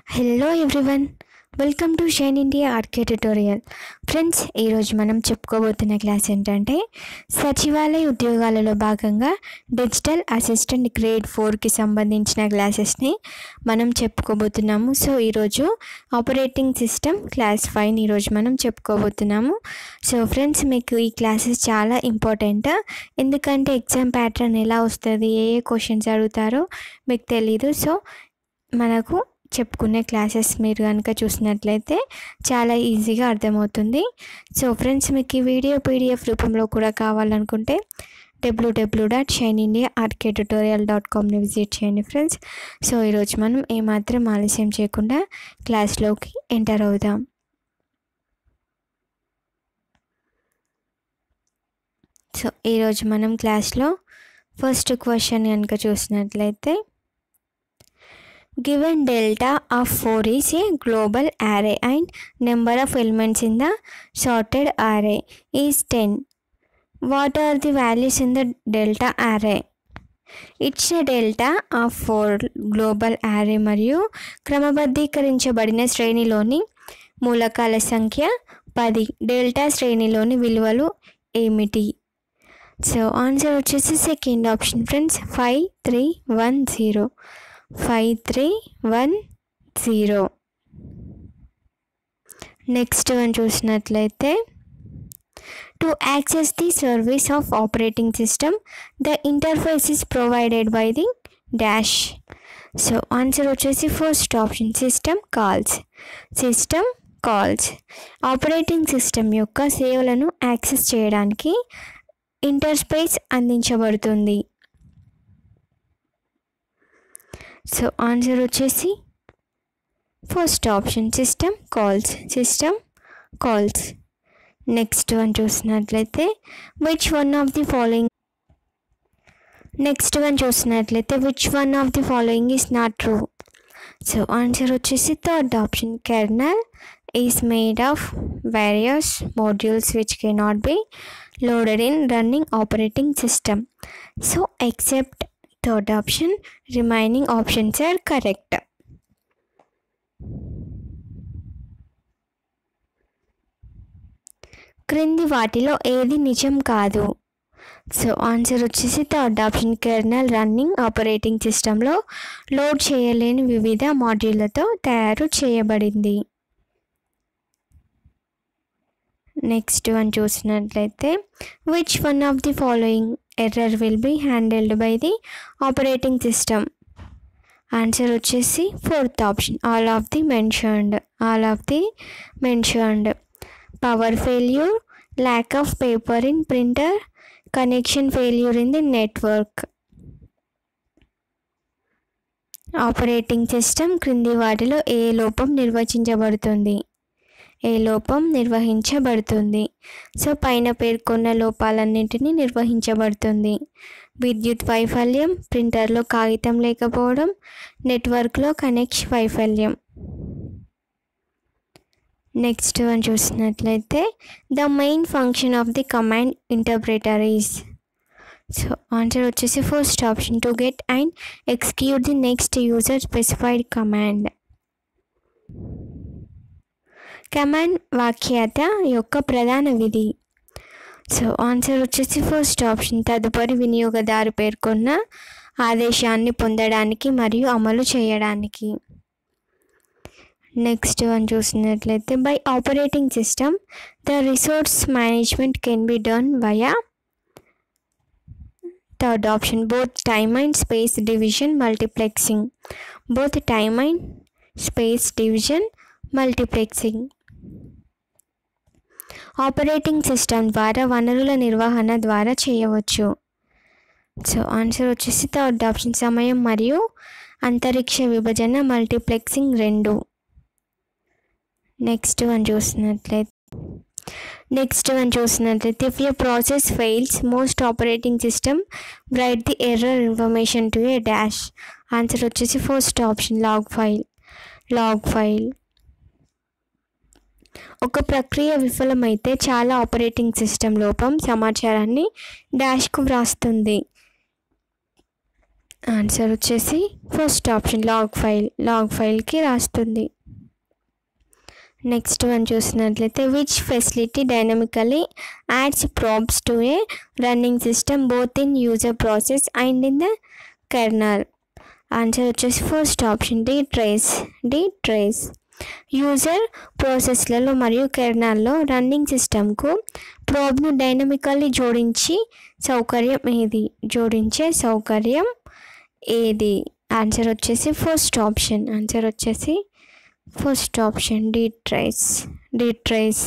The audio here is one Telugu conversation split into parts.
hello everyone welcome to Shine India RK tutorial friends ఈరోజు మనం చెప్పుకోబోతున్న క్లాస్ ఏంటంటే సచివాలయ ఉద్యోగాలలో భాగంగా డిజిటల్ అసిస్టెంట్ గ్రేడ్ ఫోర్కి సంబంధించిన క్లాసెస్ని మనం చెప్పుకోబోతున్నాము సో ఈరోజు ఆపరేటింగ్ సిస్టమ్ క్లాస్ ఫైవ్ ఈరోజు మనం చెప్పుకోబోతున్నాము సో ఫ్రెండ్స్ మీకు ఈ క్లాసెస్ చాలా ఇంపార్టెంట్ ఎందుకంటే ఎగ్జామ్ ప్యాటర్న్ ఎలా వస్తుంది ఏ ఏ క్వశ్చన్స్ అడుగుతారో మీకు తెలీదు సో మనకు చెప్పుకునే క్లాసెస్ మీరు కనుక చూసినట్లయితే చాలా ఈజీగా అర్థమవుతుంది సో ఫ్రెండ్స్ మీకు ఈ వీడియో పీడిఎఫ్ రూపంలో కూడా కావాలనుకుంటే WWW dot Shine India RK tutorial dot కామ్ని విజిట్ చేయండి ఫ్రెండ్స్ సో ఈరోజు మనం ఏమాత్రం ఆలస్యం చేయకుండా క్లాస్లోకి ఎంటర్ అవుదాం సో ఈరోజు మనం క్లాస్లో ఫస్ట్ క్వశ్చన్ కనుక చూసినట్లయితే given delta of 4 is a global array and number of elements in the sorted array is 10 what are the values in the delta array ఇచ్చిన delta of four global array మరియు క్రమబద్ధీకరించబడిన శ్రేణిలోని మూలకాల సంఖ్య పది డెల్టా శ్రేణిలోని విలువలు ఏమిటి సో ఆన్సర్ వచ్చేసి second option friends five three one zero five three one zero next one చూసినట్లయితే to access the service of operating system the interface is provided by the dash so answer వచ్చేసి first option system calls system calls operating system యొక్క సేవలను యాక్సెస్ చేయడానికి ఇంటర్స్పేస్ అందించబడుతుంది సో ఆన్సర్ వచ్చేసి first option system calls system calls next one చూసినట్లయితే which one of the following next one చూసినట్లయితే which one of the following is not true so answer వచ్చేసి third option kernel is made of various modules which cannot be loaded in running operating system so except third option remaining options are correct క్రింది వాటిలో ఏది నిజం కాదు సో ఆన్సర్ వచ్చేసి third option kernel running operating సిస్టంలో లోడ్ చేయలేని వివిధ మాడ్యూళ్లతో తయారు చేయబడింది నెక్స్ట్ వన్ చూసినట్లయితే which one of the following error will be handled by the operating system answer వచ్చేసి fourth option all of the mentioned all of the mentioned power failure lack of paper in printer connection failure in the network operating system క్రింది వాటిలో ఏ లోపం నిర్వచించబడుతుంది ఏ లోపం నిర్వహించబడుతుంది సో పైన పేర్కొన్న లోపాలన్నింటినీ నిర్వహించబడుతుంది విద్యుత్ వైఫల్యం ప్రింటర్లో కాగితం లేకపోవడం నెట్వర్క్లో కనెక్ట్ వైఫల్యం నెక్స్ట్ వన్ చూసినట్లయితే the main function of the command interpreter is so answer వచ్చేసి first option to get and execute the next user specified command command వాక్యత యొక్క ప్రధాన విధి సో ఆన్సర్ వచ్చేసి ఫస్ట్ ఆప్షన్ తదుపరి వినియోగదారు పేర్కొన్న ఆదేశాన్ని పొందడానికి మరియు అమలు చేయడానికి నెక్స్ట్ వన్ చూసినట్లయితే by operating system the resource management can be done via third option both time and space division multiplexing both time and space division multiplexing operating system ద్వారా వనరుల నిర్వహణ ద్వారా చేయవచ్చు సో ఆన్సర్ వచ్చేసి థర్డ్ ఆప్షన్ సమయం మరియు అంతరిక్ష విభజన మల్టీప్లెక్సింగ్ రెండు నెక్స్ట్ వన్ చూసినట్లయితే నెక్స్ట్ వన్ చూసినట్లయితే if you process fails most operating system write the error information to a dash answer వచ్చేసి first option log file log file ఒక ప్రక్రియ విఫలమైతే చాలా ఆపరేటింగ్ సిస్టమ్ లోపం సమాచారాన్ని డాష్కు వ్రాస్తుంది ఆన్సర్ వచ్చేసి first option log file log ఫైల్కి రాస్తుంది నెక్స్ట్ వన్ చూసినట్లయితే which facility dynamically adds probes to a running system both in user process and in the kernel answer వచ్చేసి first option D trace D trace user ప్రాసెస్లలో మరియు కెర్నల్లో రన్నింగ్ సిస్టమ్కు ప్రోబ్ను డైనమికల్లీ జోడించి సౌకర్యం ఏది జోడించే సౌకర్యం ఏది ఆన్సర్ వచ్చేసి ఫస్ట్ ఆప్షన్ ఆన్సర్ వచ్చేసి first option D trace D trace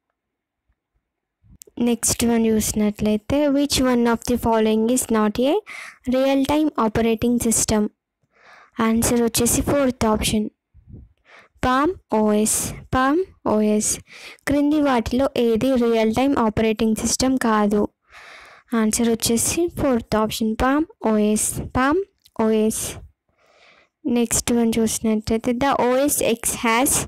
next one చూసినట్లయితే which one of the following is not a real time operating system answer వచ్చేసి fourth option palm OS palm OS క్రింది వాటిలో ఏది రియల్ టైమ్ ఆపరేటింగ్ సిస్టమ్ కాదు ఆన్సర్ వచ్చేసి fourth option palm OS palm OS next one చూసినట్లయితే the OS X has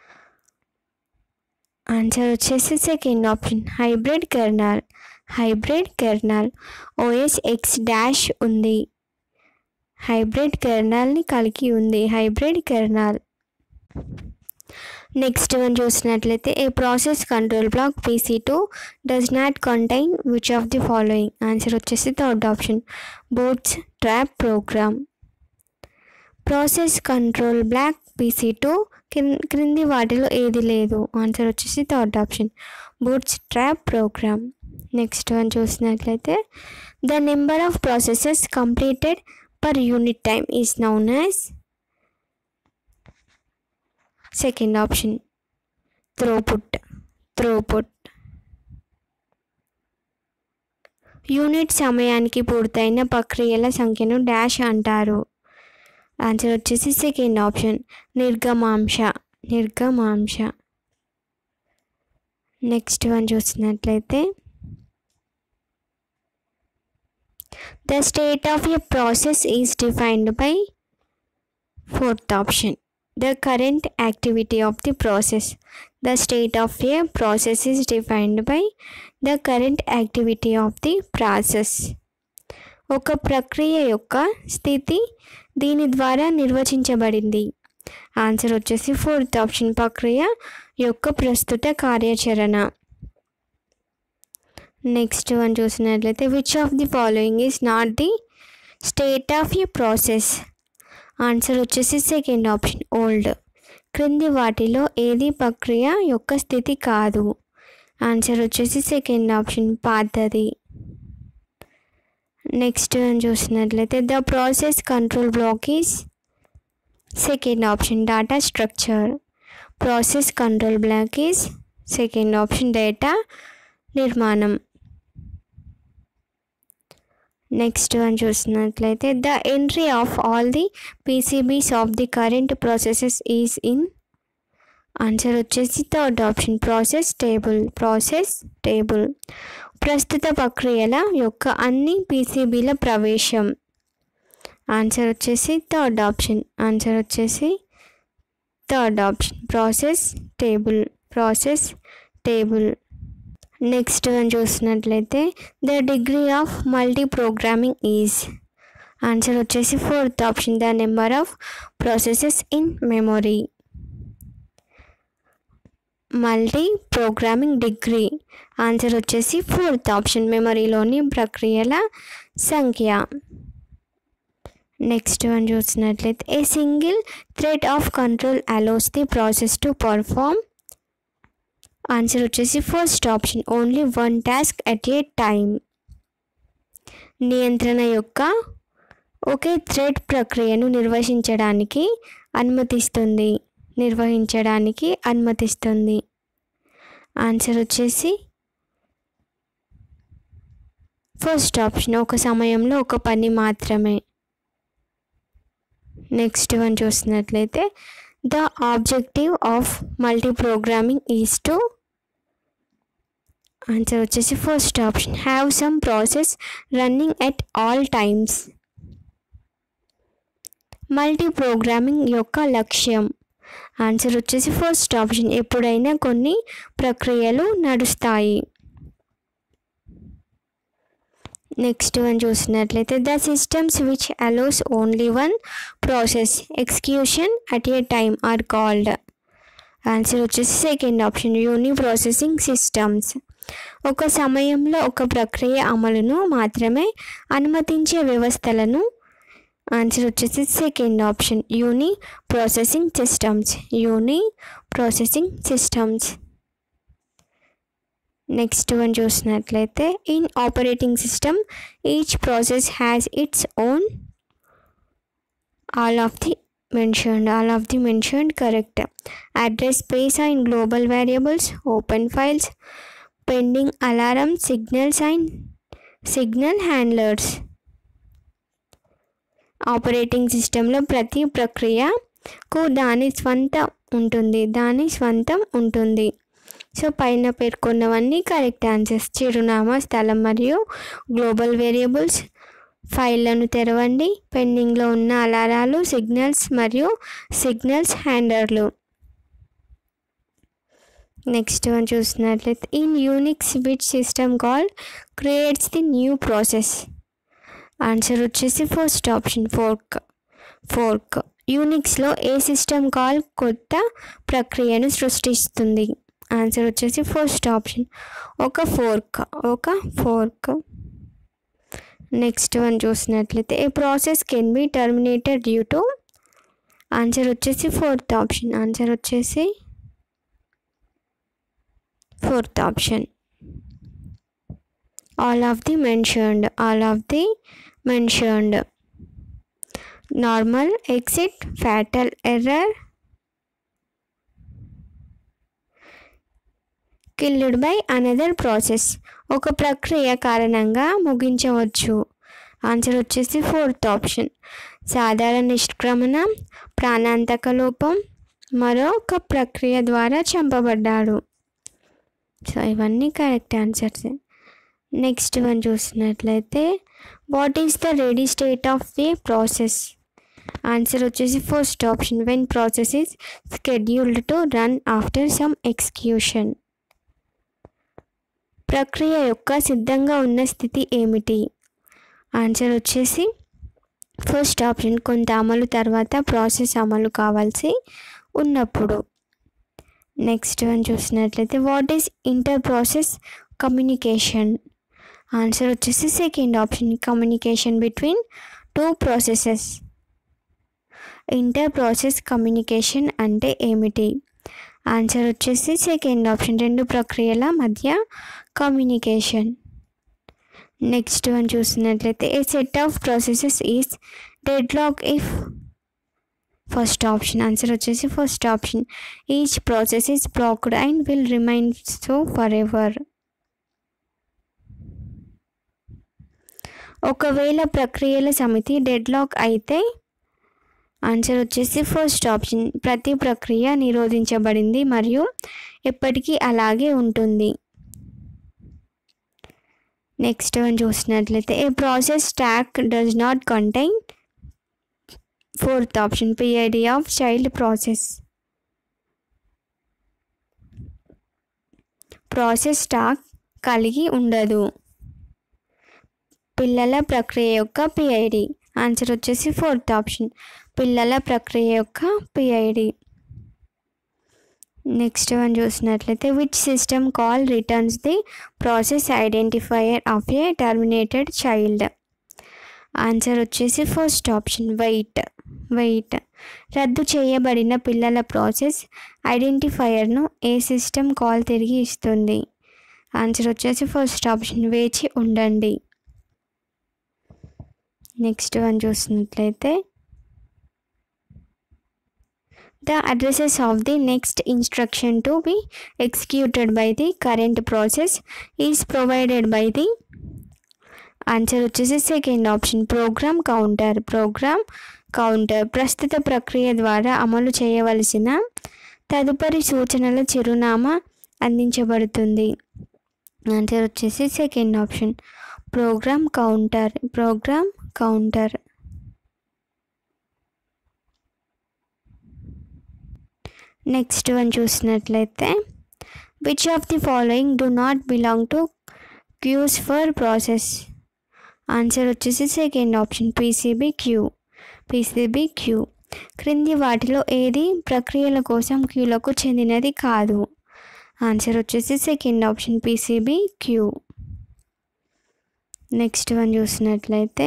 answer వచ్చేసి second option hybrid kernel hybrid kernel OS X dash ఉంది హైబ్రిడ్ కెర్నల్ని కలిగి ఉంది హైబ్రిడ్ కెర్నల్ నెక్స్ట్ వన్ చూసినట్లయితే a process control block PC two does not contain which of the following answer వచ్చేసి third option boards trap program process control block PC two క్రింది వాటిలో ఏది లేదు ఆన్సర్ వచ్చేసి third option boots trap program next one చూసినట్లయితే the number of processes completed per unit time is known as second option throughput throughput unit సమయానికి పూర్తయిన ప్రక్రియల సంఖ్యను డాష్ అంటారు ఆన్సర్ వచ్చేసి సెకండ్ ఆప్షన్ నిర్గమాంశ నిర్గమాంశ నెక్స్ట్ వన్ చూసినట్లయితే the state of a process is defined by fourth option the current activity of the process the state of a process is defined by the current activity of the process ఒక ప్రక్రియ యొక్క స్థితి దీని ద్వారా నిర్వచించబడింది ఆన్సర్ వచ్చేసి ఫోర్త్ ఆప్షన్ ప్రక్రియ యొక్క ప్రస్తుత కార్యాచరణ నెక్స్ట్ వన్ చూసినట్లయితే which of the following is not the state of a process answer వచ్చేసి సెకండ్ ఆప్షన్ ఓల్డ్ క్రింది వాటిలో ఏది ప్రక్రియ యొక్క స్థితి కాదు ఆన్సర్ వచ్చేసి సెకండ్ ఆప్షన్ పాతది నెక్స్ట్ చూసినట్లయితే the process control block is second option data structure process control block is second option data నిర్మాణం నెక్స్ట్ వన్ చూసినట్లయితే the entry of all the PCBs of the current processes is in answer వచ్చేసి third option process table process table ప్రస్తుత ప్రక్రియల యొక్క అన్ని పీసీబీల ప్రవేశం ఆన్సర్ వచ్చేసి థర్డ్ ఆప్షన్ ఆన్సర్ వచ్చేసి third option process table process table next one చూసినట్లయితే the degree of multiprogramming is answer వచ్చేసి fourth option the number of processes in memory multiprogramming degree answer వచ్చేసి ఫోర్త్ ఆప్షన్ మెమరీలోని ప్రక్రియల సంఖ్య నెక్స్ట్ వన్ చూసినట్లయితే a single thread of control allows the process to perform answer వచ్చేసి first option only one task at a time నియంత్రణ యొక్క ఒకే థ్రెడ్ ప్రక్రియను నిర్వహించడానికి అనుమతిస్తుంది నిర్వహించడానికి అనుమతిస్తుంది ఆన్సర్ వచ్చేసి ఫస్ట్ ఆప్షన్ ఒక సమయంలో ఒక పని మాత్రమే నెక్స్ట్ వన్ చూసినట్లయితే the objective of multiprogramming is to answer వచ్చేసి first option have some process running at all times multiprogramming యొక్క లక్ష్యం ఆన్సర్ వచ్చేసి ఫస్ట్ ఆప్షన్ ఎప్పుడైనా కొన్ని ప్రక్రియలు నడుస్తాయి నెక్స్ట్ వన్ చూసినట్లయితే the systems which allows only one process execution at a time are called answer వచ్చేసి second option uniprocessing systems ఒక సమయంలో ఒక ప్రక్రియ అమలును మాత్రమే అనుమతించే వ్యవస్థలను ఆన్సర్ వచ్చేసి second option uniprocessing systems uniprocessing systems next one చూసినట్లయితే in operating system each process has its own all of the mentioned all of the mentioned correct address space and global variables open files pending alarm signals and signal handlers operating సిస్టంలో ప్రతి ప్రక్రియకు దాని స్వంత ఉంటుంది దాని స్వంతం ఉంటుంది సో పైన పేర్కొన్నవన్నీ కరెక్ట్ ఆన్సర్స్ చిరునామా స్థలం మరియు గ్లోబల్ వేరియబుల్స్ ఫైళ్ళను తెరవండి పెండింగ్లో ఉన్న అలారాలు సిగ్నల్స్ మరియు సిగ్నల్స్ హ్యాండర్లు నెక్స్ట్ వన్ చూసినట్లయితే in UNIX which system call creates the new process answer వచ్చేసి ఫస్ట్ ఆప్షన్ ఫోర్క్ ఫోర్క్ యూనిక్స్లో ఏ సిస్టమ్ కాల్ కొత్త ప్రక్రియను సృష్టిస్తుంది ఆన్సర్ వచ్చేసి ఫస్ట్ ఆప్షన్ ఒక ఫోర్క్ ఒక ఫోర్క్ నెక్స్ట్ వన్ చూసినట్లయితే a process can be terminated due to answer వచ్చేసి ఫోర్త్ ఆప్షన్ ఆన్సర్ వచ్చేసి fourth option all of the mentioned all of the mentioned normal exit fatal error killed by another process ఒక ప్రక్రియ కారణంగా ముగించవచ్చు ఆన్సర్ వచ్చేసి ఫోర్త్ ఆప్షన్ సాధారణ నిష్క్రమణ ప్రాణాంతక లోపం మరొక ప్రక్రియ ద్వారా చంపబడ్డాడు సో ఇవన్నీ కరెక్ట్ ఆన్సర్స్ నెక్స్ట్ వన్ చూసినట్లయితే what is the ready state of the process answer వచ్చేసి first option when process is scheduled to run after some execution ప్రక్రియ యొక్క సిద్ధంగా ఉన్న స్థితి ఏమిటి ఆన్సర్ వచ్చేసి ఫస్ట్ ఆప్షన్ కొంత అమలు తర్వాత ప్రాసెస్ అమలు కావాల్సి ఉన్నప్పుడు నెక్స్ట్ వన్ చూసినట్లయితే what is interprocess communication answer వచ్చేసి second option communication between two processes interprocess communication అంటే ఏమిటి ఆన్సర్ వచ్చేసి సెకండ్ ఆప్షన్ రెండు ప్రక్రియల మధ్య కమ్యూనికేషన్ నెక్స్ట్ వన్ చూసినట్లయితే a set of processes is deadlock if first option answer వచ్చేసి first option each process is blocked and will remain so forever ఒకవేళ ప్రక్రియల సమితి డెడ్ లాక్ అయితే ఆన్సర్ వచ్చేసి ఫస్ట్ ఆప్షన్ ప్రతి ప్రక్రియ నిరోధించబడింది మరియు ఎప్పటికీ అలాగే ఉంటుంది నెక్స్ట్ వన్ చూసినట్లయితే a process stack does not contain fourth option PID of child process process stack కలిగి ఉండదు పిల్లల ప్రక్రియ యొక్క పిఐడి ఆన్సర్ వచ్చేసి ఫోర్త్ ఆప్షన్ పిల్లల ప్రక్రియ యొక్క పిఐడి నెక్స్ట్ వన్ చూసినట్లయితే which system call returns the process identifier of a terminated child answer వచ్చేసి ఫస్ట్ ఆప్షన్ వెయిట్ వెయిట్ రద్దు చేయబడిన పిల్లల ప్రాసెస్ ఐడెంటిఫైయర్ను ఏ సిస్టమ్ కాల్ తిరిగి ఇస్తుంది ఆన్సర్ వచ్చేసి ఫస్ట్ ఆప్షన్ వేచి ఉండండి నెక్స్ట్ వన్ చూసినట్లయితే the addresses of the next instruction to be executed by the current process is provided by the answer వచ్చేసి second option program counter program counter ప్రస్తుత ప్రక్రియ ద్వారా అమలు చేయవలసిన తదుపరి సూచనల చిరునామా అందించబడుతుంది ఆన్సర్ వచ్చేసి second option program counter program counter next one చూసినట్లయితే which of the following do not belong to queues for process answer వచ్చేసి second option PCB queue PCB queue క్రింది వాటిలో ఏది ప్రక్రియల కోసం క్యూలకు చెందినది కాదు ఆన్సర్ వచ్చేసి second option PCB queue next one చూసినట్లయితే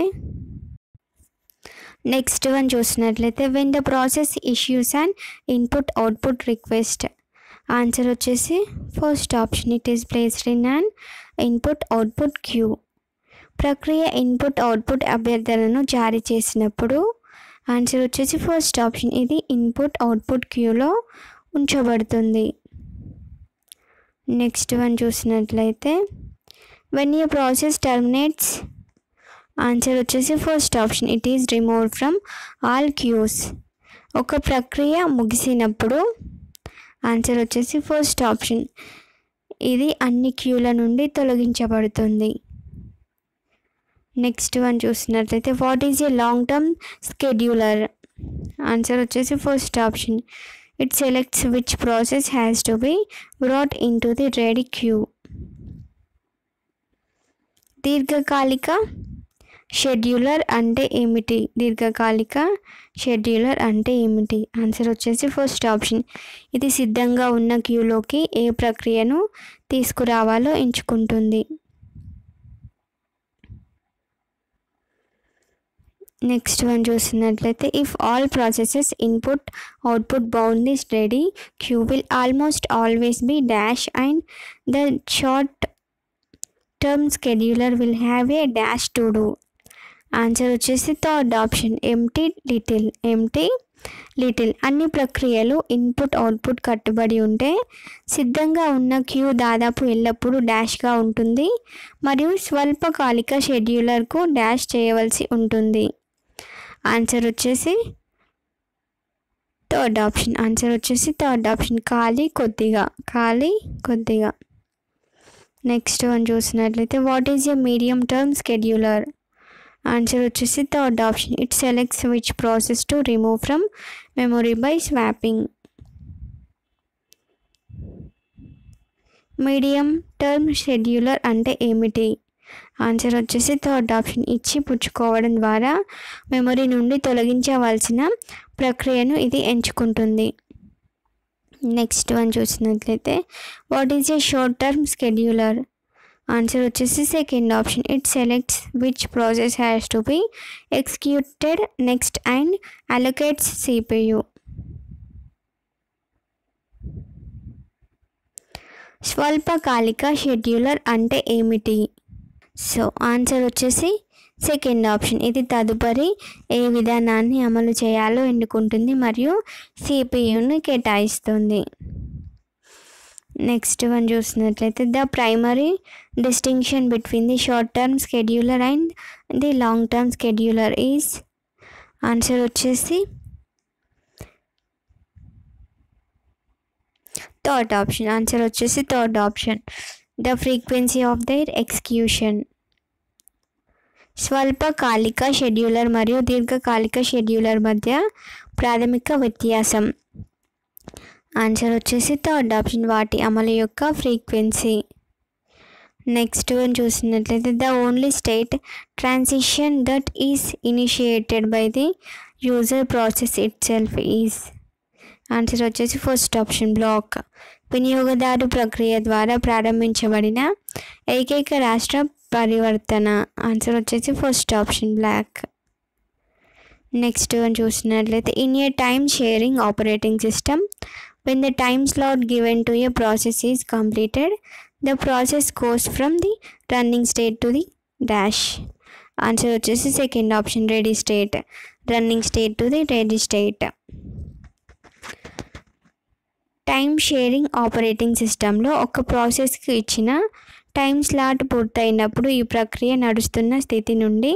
నెక్స్ట్ వన్ చూసినట్లయితే when the process issues and input output request answer వచ్చేసి first option it is placed in and input output queue ప్రక్రియ ఇన్పుట్ అవుట్పుట్ అభ్యర్థనను జారీ చేసినప్పుడు ఆన్సర్ వచ్చేసి ఫస్ట్ ఆప్షన్ ఇది ఇన్పుట్ అవుట్పుట్ క్యూలో ఉంచబడుతుంది నెక్స్ట్ వన్ చూసినట్లయితే when a process terminates answer వచ్చేసి first option it is remove from all queues ఒక ప్రక్రియ ముగిసినప్పుడు ఆన్సర్ వచ్చేసి ఫస్ట్ ఆప్షన్ ఇది అన్ని క్యూల నుండి తొలగించబడుతుంది నెక్స్ట్ వన్ చూసినట్లయితే what is a long term scheduler answer వచ్చేసి first option it selects which process has to be brought into the ready queue దీర్ఘకాలిక షెడ్యూలర్ అంటే ఏమిటి దీర్ఘకాలిక షెడ్యూలర్ అంటే ఏమిటి ఆన్సర్ వచ్చేసి ఫస్ట్ ఆప్షన్ ఇది సిద్ధంగా ఉన్న క్యూలోకి ఏ ప్రక్రియను తీసుకురావాలో ఎంచుకుంటుంది నెక్స్ట్ వన్ చూసినట్లయితే if all processes input output bound is ready queue will almost always be dash and the short term scheduler will have a dash to do answer వచ్చేసి third option empty little empty little అన్ని ప్రక్రియలు ఇన్పుట్ అవుట్పుట్ కట్టుబడి ఉంటే సిద్ధంగా ఉన్న క్యూ దాదాపు ఎల్లప్పుడూ డాష్గా ఉంటుంది మరియు స్వల్పకాలిక షెడ్యూలర్కు డాష్ చేయవలసి ఉంటుంది ఆన్సర్ వచ్చేసి థర్డ్ ఆప్షన్ ఆన్సర్ వచ్చేసి థర్డ్ ఆప్షన్ ఖాళీ కొద్దిగా ఖాళీ కొద్దిగా నెక్స్ట్ వన్ చూసినట్లయితే what is a medium term scheduler answer వచ్చేసి third option it selects which process to remove from memory by swapping medium term scheduler అంటే ఏమిటి ఆన్సర్ వచ్చేసి థర్డ్ ఆప్షన్ ఇచ్చి పుచ్చుకోవడం ద్వారా మెమొరీ నుండి తొలగించవలసిన ప్రక్రియను ఇది ఎంచుకుంటుంది నెక్స్ట్ వన్ చూసినట్లయితే what is a short term scheduler answer వచ్చేసి second option it selects which process has to be executed next and allocates CPU స్వల్పకాలిక షెడ్యూలర్ అంటే ఏమిటి సో ఆన్సర్ వచ్చేసి సెకండ్ ఆప్షన్ ఇది తదుపరి ఏ విధానాన్ని అమలు చేయాలో ఎన్నుకుంటుంది మరియు సిపియుని కేటాయిస్తుంది నెక్స్ట్ వన్ చూసినట్లయితే the primary distinction between the short term scheduler and the long term scheduler is answer వచ్చేసి థర్డ్ ఆప్షన్ ఆన్సర్ వచ్చేసి third option the frequency of their execution స్వల్పకాలిక షెడ్యూలర్ మరియు దీర్ఘకాలిక షెడ్యూలర్ మధ్య ప్రాథమిక వ్యత్యాసం ఆన్సర్ వచ్చేసి థర్డ్ ఆప్షన్ వాటి అమలు యొక్క ఫ్రీక్వెన్సీ నెక్స్ట్ వన్ చూసినట్లయితే the only state transition that is initiated by the user process itself is answer వచ్చేసి ఫస్ట్ ఆప్షన్ బ్లాక్ వినియోగదారు ప్రక్రియ ద్వారా ప్రారంభించబడిన ఏకైక రాష్ట్ర పరివర్తన ఆన్సర్ వచ్చేసి first option block next one చూసినట్లయితే in a time sharing operating system when the time slot given to a process is completed the process goes from the running state to the dash answer వచ్చేసి second option ready state running state to the ready state time sharing operating సిస్టంలో ఒక ప్రాసెస్కి ఇచ్చిన టైం స్లాట్ పూర్తయినప్పుడు ఈ ప్రక్రియ నడుస్తున్న స్థితి నుండి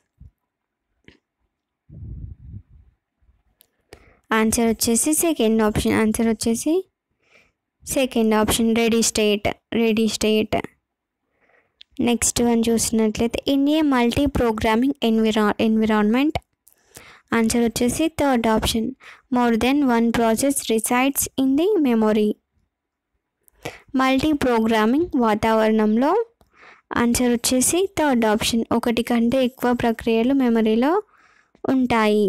ఆన్సర్ వచ్చేసి సెకండ్ ఆప్షన్ ఆన్సర్ వచ్చేసి second option ready state ready state next one చూసినట్లయితే in a multiprogramming enviro environment answer వచ్చేసి third option more than one process resides in the memory multiprogramming వాతావరణంలో ఆన్సర్ వచ్చేసి థర్డ్ ఆప్షన్ ఒకటి కంటే ఎక్కువ ప్రక్రియలు మెమరీలో ఉంటాయి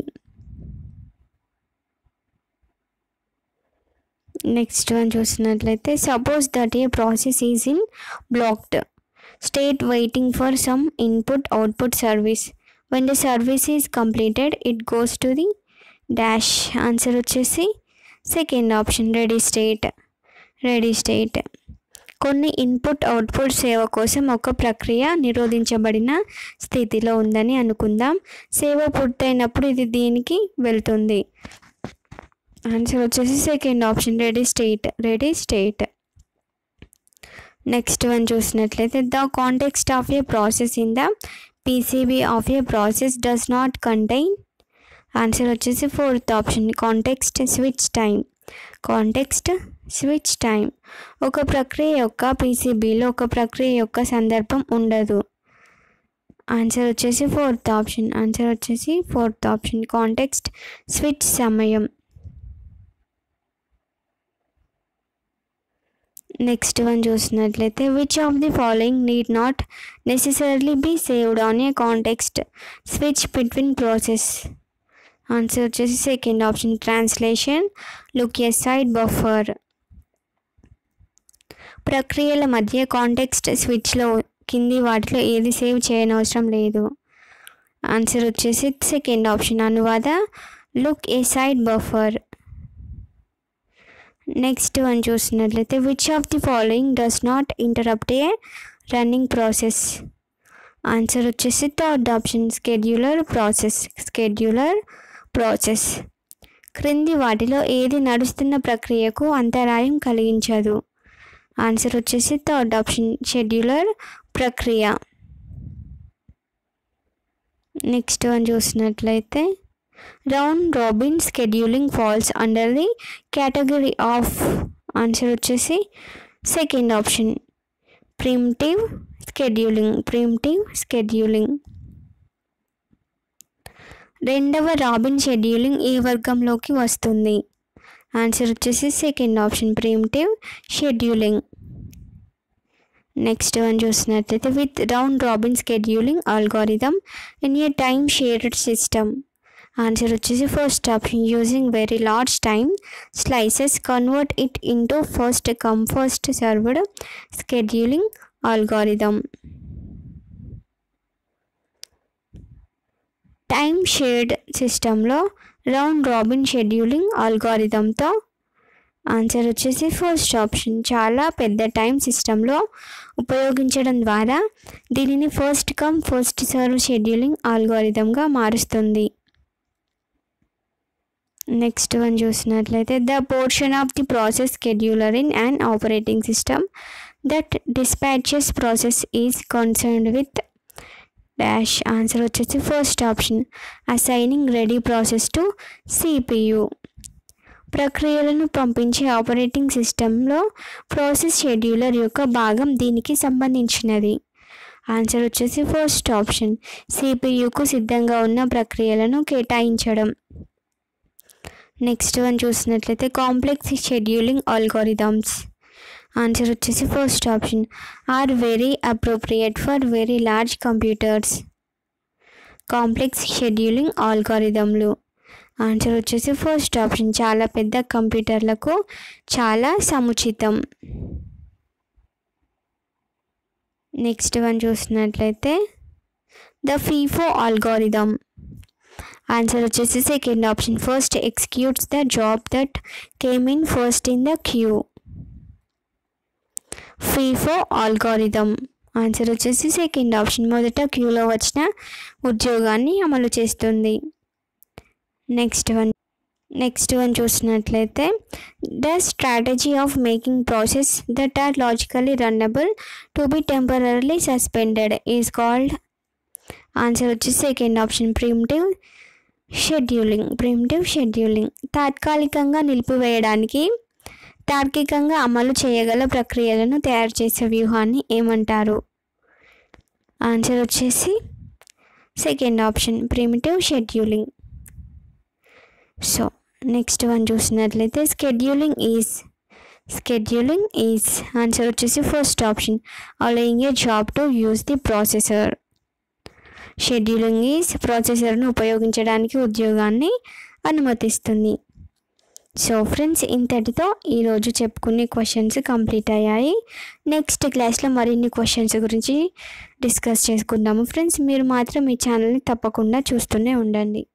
నెక్స్ట్ వన్ చూసినట్లయితే suppose that a process is in blocked state waiting for some input output service when the service is completed it goes to the dash answer వచ్చేసి second option ready state ready state కొన్ని ఇన్పుట్ అవుట్పుట్ సేవ కోసం ఒక ప్రక్రియ నిరోధించబడిన స్థితిలో ఉందని అనుకుందాం సేవ పూర్తయినప్పుడు ఇది దీనికి వెళ్తుంది ఆన్సర్ వచ్చేసి second option ready state ready state next one చూసినట్లయితే the context of a process in the PCB of a process does not contain answer వచ్చేసి fourth option context switch time context switch time ఒక ప్రక్రియ యొక్క పీసీబీలో ఒక ప్రక్రియ యొక్క సందర్భం ఉండదు ఆన్సర్ వచ్చేసి ఫోర్త్ ఆప్షన్ ఆన్సర్ వచ్చేసి ఫోర్త్ ఆప్షన్ కాంటెక్స్ట్ స్విచ్ సమయం నెక్స్ట్ వన్ చూసినట్లయితే which of the following need not necessary be saved on a context switch between process answer వచ్చేసి second option translation lookaside buffer ప్రక్రియల మధ్య కాంటెక్స్ట్ స్విచ్లో కింది వాటిలో ఏది సేవ్ చేయనవసరం లేదు ఆన్సర్ వచ్చేసి సెకండ్ ఆప్షన్ అనువాద lookaside buffer next one చూసినట్లయితే which of the following does not interrupt a running process answer వచ్చేసి third option scheduler process scheduler process క్రింది వాటిలో ఏది నడుస్తున్న ప్రక్రియకు అంతరాయం కలిగించదు ఆన్సర్ వచ్చేసి థర్డ్ ఆప్షన్ షెడ్యూలర్ ప్రక్రియ నెక్స్ట్ వన్ చూసినట్లయితే round robin scheduling falls under the category of answer వచ్చేసి second option primitive scheduling primitive scheduling రెండవ రాబిన్ షెడ్యూలింగ్ ఏ వర్గంలోకి వస్తుంది ఆన్సర్ వచ్చేసి second option primitive scheduling next one చూసినట్లయితే with round robin scheduling algorithm in a time shared system answer వచ్చేసి first option using very large time slices convert it into first come first served scheduling algorithm time shared సిస్టంలో రౌండ్ రాబిన్ షెడ్యూలింగ్ ఆల్గారిథంతో ఆన్సర్ వచ్చేసి ఫస్ట్ ఆప్షన్ చాలా పెద్ద టైం సిస్టంలో ఉపయోగించడం ద్వారా దీనిని first come first serve scheduling ఆల్గారిథంగా మారుస్తుంది నెక్స్ట్ వన్ చూసినట్లయితే the portion of the process scheduler in and operating system that dispatches process is concerned with dash answer వచ్చేసి first option assigning ready process to CPU ప్రక్రియలను పంపించే ఆపరేటింగ్ సిస్టంలో ప్రాసెస్ షెడ్యూలర్ యొక్క భాగం దీనికి సంబంధించినది ఆన్సర్ వచ్చేసి ఫస్ట్ ఆప్షన్ సిపియుకు సిద్ధంగా ఉన్న ప్రక్రియలను కేటాయించడం నెక్స్ట్ వన్ చూసినట్లయితే కాంప్లెక్స్ షెడ్యూలింగ్ ఆల్గోరిథమ్స్ ఆన్సర్ వచ్చేసి first option are very appropriate for very large computers complex scheduling ఆల్గోరిథంలు ఆన్సర్ వచ్చేసి ఫస్ట్ ఆప్షన్ చాలా పెద్ద కంప్యూటర్లకు చాలా సముచితం నెక్స్ట్ వన్ చూసినట్లయితే ద ఫీఫో ఆల్గోరిథం ఆన్సర్ వచ్చేసి second option first executes the job that came in first in the queue FIFO algorithm answer వచ్చేసి సెకండ్ ఆప్షన్ మొదట క్యూలో వచ్చిన ఉద్యోగాన్ని అమలు చేస్తుంది నెక్స్ట్ వన్ నెక్స్ట్ వన్ చూసినట్లయితే the strategy of making process that are logically runnable to be temporary suspended is called answer వచ్చేసి second option primitive scheduling primitive scheduling తాత్కాలికంగా నిలిపివేయడానికి తార్కికంగా అమలు చేయగల ప్రక్రియలను తయారు చేసే వ్యూహాన్ని ఏమంటారు ఆన్సర్ వచ్చేసి second option primitive scheduling so next one చూసినట్లయితే scheduling is scheduling is answer వచ్చేసి first option allowing a job to use the processor scheduling is ప్రాసెసర్ను ఉపయోగించడానికి ఉద్యోగాన్ని అనుమతిస్తుంది సో ఫ్రెండ్స్ ఇంతటితో ఈరోజు చెప్పుకునే క్వశ్చన్స్ కంప్లీట్ అయ్యాయి నెక్స్ట్ క్లాస్లో మరిన్ని క్వశ్చన్స్ గురించి డిస్కస్ చేసుకుందాము ఫ్రెండ్స్ మీరు మాత్రం ఈ ఛానల్ని తప్పకుండా చూస్తూనే ఉండండి